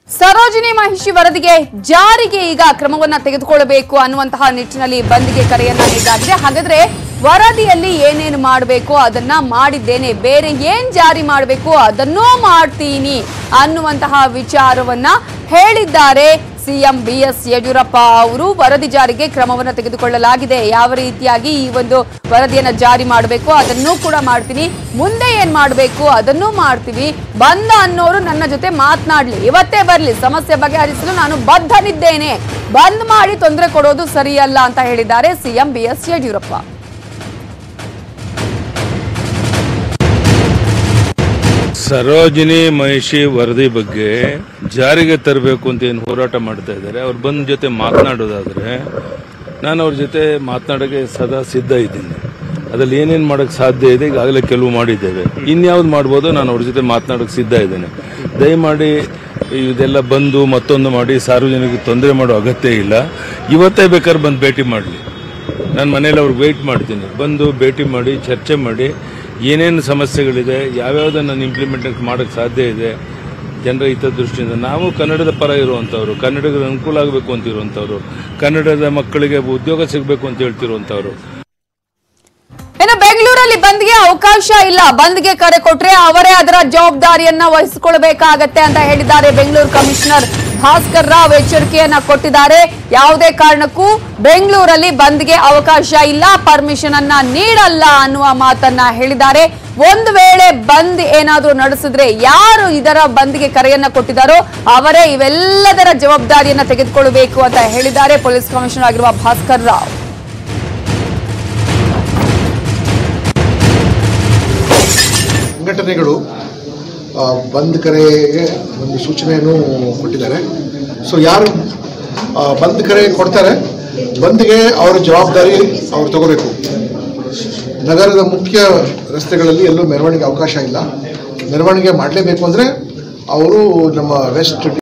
ಸರೋಜಿನಿ ಮಹಿಷಿ ವರದಿಗೆ ಜಾರಿಗೆ ಈಗ ಕ್ರಮವನ್ನ ತೆಗೆದುಕೊಳ್ಳಬೇಕು ಅನ್ನುವಂತಹ ನಿಟ್ಟಿನಲ್ಲಿ ಬಂದ್ಗೆ ಕರೆಯನ್ನ ನೀಡಲಾಗಿದೆ ಹಾಗಾದ್ರೆ ವರದಿಯಲ್ಲಿ ಏನೇನು ಮಾಡಬೇಕು ಅದನ್ನ ಮಾಡಿದ್ದೇನೆ ಬೇರೆ ಏನ್ ಜಾರಿ ಮಾಡಬೇಕು ಅದನ್ನೂ ಮಾಡ್ತೀನಿ ಅನ್ನುವಂತಹ ವಿಚಾರವನ್ನ ಹೇಳಿದ್ದಾರೆ ಸಿಎಂ ಬಿ ಎಸ್ ಯಡಿಯೂರಪ್ಪ ಅವರು ವರದಿ ಜಾರಿಗೆ ಕ್ರಮವನ್ನು ತೆಗೆದುಕೊಳ್ಳಲಾಗಿದೆ ಯಾವ ರೀತಿಯಾಗಿ ಈ ಒಂದು ವರದಿಯನ್ನ ಜಾರಿ ಮಾಡಬೇಕು ಅದನ್ನೂ ಕೂಡ ಮಾಡ್ತೀನಿ ಮುಂದೆ ಏನ್ ಮಾಡಬೇಕು ಅದನ್ನೂ ಮಾಡ್ತೀವಿ ಬಂದ ಅನ್ನೋರು ನನ್ನ ಜೊತೆ ಮಾತನಾಡ್ಲಿ ಇವತ್ತೇ ಬರ್ಲಿ ಸಮಸ್ಯೆ ಬಗೆಹರಿಸಲು ನಾನು ಬದ್ಧನಿದ್ದೇನೆ ಬಂದ್ ಮಾಡಿ ತೊಂದರೆ ಕೊಡೋದು ಸರಿಯಲ್ಲ ಅಂತ ಹೇಳಿದ್ದಾರೆ CM B S Yediyurappa Sarojini Mahishi ವರದಿ ಬಗ್ಗೆ ಜಾರಿಗೆ ತರಬೇಕು ಅಂತ ಏನು ಹೋರಾಟ ಮಾಡ್ತಾ ಇದ್ದಾರೆ ಅವ್ರು ಬಂದ ಜೊತೆ ಮಾತನಾಡೋದಾದ್ರೆ ನಾನು ಅವ್ರ ಜೊತೆ ಮಾತನಾಡೋಕ್ಕೆ ಸದಾ ಸಿದ್ಧ ಇದ್ದೀನಿ ಅದ್ರಲ್ಲಿ ಏನೇನು ಮಾಡೋಕ್ಕೆ ಸಾಧ್ಯ ಇದೆ ಈಗಾಗಲೇ ಕೆಲವು ಮಾಡಿದ್ದೇವೆ ಇನ್ಯಾವ್ದು ಮಾಡ್ಬೋದು ನಾನು ಅವ್ರ ಜೊತೆ ಮಾತನಾಡೋಕ್ಕೆ ಸಿದ್ಧ ಇದ್ದೇನೆ ದಯಮಾಡಿ ಇದೆಲ್ಲ ಬಂದು ಮತ್ತೊಂದು ಮಾಡಿ ಸಾರ್ವಜನಿಕರಿಗೆ ತೊಂದರೆ ಮಾಡೋ ಅಗತ್ಯ ಇಲ್ಲ ಇವತ್ತೇ ಬೇಕಾದ್ರೆ ಬಂದು ಭೇಟಿ ಮಾಡಲಿ ನಾನು ಮನೇಲಿ ಅವ್ರಿಗೆ ವೆಯ್ಟ್ ಮಾಡ್ತೀನಿ ಬಂದು ಭೇಟಿ ಮಾಡಿ ಚರ್ಚೆ ಮಾಡಿ ಏನೇನು ಸಮಸ್ಯೆಗಳಿದೆ ಯಾವ್ಯಾವುದನ್ನು ನಾನು ಇಂಪ್ಲಿಮೆಂಟ್ ಮಾಡೋಕ್ಕೆ ಸಾಧ್ಯ ಇದೆ ಜನರ ಹಿತದೃಷ್ಟಿಯಿಂದ ನಾವು ಕನ್ನಡದ ಪರ ಇರುವಂಥವ್ರು ಕನ್ನಡಿಗರ ಅನುಕೂಲ ಆಗಬೇಕು ಅಂತ ಇರುವಂಥವ್ರು ಕನ್ನಡದ ಮಕ್ಕಳಿಗೆ ಉದ್ಯೋಗ ಸಿಗಬೇಕು ಅಂತ ಹೇಳ್ತಿರುವಂಥವ್ರು ಇನ್ನು ಬೆಂಗಳೂರಲ್ಲಿ ಬಂದ್ಗೆ ಅವಕಾಶ ಇಲ್ಲ ಬಂದ್ಗೆ ಕರೆ ಕೊಟ್ರೆ ಅವರೇ ಅದರ ಜವಾಬ್ದಾರಿಯನ್ನ ವಹಿಸಿಕೊಳ್ಬೇಕಾಗತ್ತೆ ಅಂತ ಹೇಳಿದ್ದಾರೆ ಬೆಂಗಳೂರು ಕಮಿಷನರ್ ಭಾಸ್ಕರ್ ರಾವ್ ಎಚ್ಚರಿಕೆಯನ್ನ ಕೊಟ್ಟಿದ್ದಾರೆ ಯಾವುದೇ ಕಾರಣಕ್ಕೂ ಬೆಂಗಳೂರಲ್ಲಿ ಬಂದ್ಗೆ ಅವಕಾಶ ಇಲ್ಲ ಪರ್ಮಿಷನ್ ಅನ್ನ ನೀಡಲ್ಲ ಅನ್ನುವ ಮಾತನ್ನ ಹೇಳಿದ್ದಾರೆ ಒಂದು ವೇಳೆ ಬಂದ್ ಏನಾದ್ರೂ ನಡೆಸಿದ್ರೆ ಯಾರು ಇದರ ಬಂದ್ಗೆ ಕರೆಯನ್ನ ಕೊಟ್ಟಿದ್ದಾರೋ ಅವರೇ ಇವೆಲ್ಲದರ ಜವಾಬ್ದಾರಿಯನ್ನ ತೆಗೆದುಕೊಳ್ಳಬೇಕು ಅಂತ ಹೇಳಿದ್ದಾರೆ ಪೊಲೀಸ್ ಕಮಿಷನರ್ ಆಗಿರುವ ಭಾಸ್ಕರ್ ರಾವ್ ಸಂಘಟನೆಗಳು ಆ, ಬಂದ್ ಕರೆಗೆ ಒಂದು ಸೂಚನೆಯನ್ನು ಕೊಟ್ಟಿದ್ದಾರೆ ಸೊ ಯಾರು ಆ, ಬಂದ್ ಕರೆ ಕೊಡ್ತಾರೆ ಬಂದ್ಗೆ ಅವರ ಜವಾಬ್ದಾರಿ ಅವ್ರು ತಗೋಬೇಕು ನಗರದ ಮುಖ್ಯ ರಸ್ತೆಗಳಲ್ಲಿ ಎಲ್ಲೂ ಮೆರವಣಿಗೆ ಅವಕಾಶ ಇಲ್ಲ ಮೆರವಣಿಗೆ ಮಾಡಲೇಬೇಕು ಅಂದರೆ ಅವರು ನಮ್ಮ ವೆಸ್ಟ್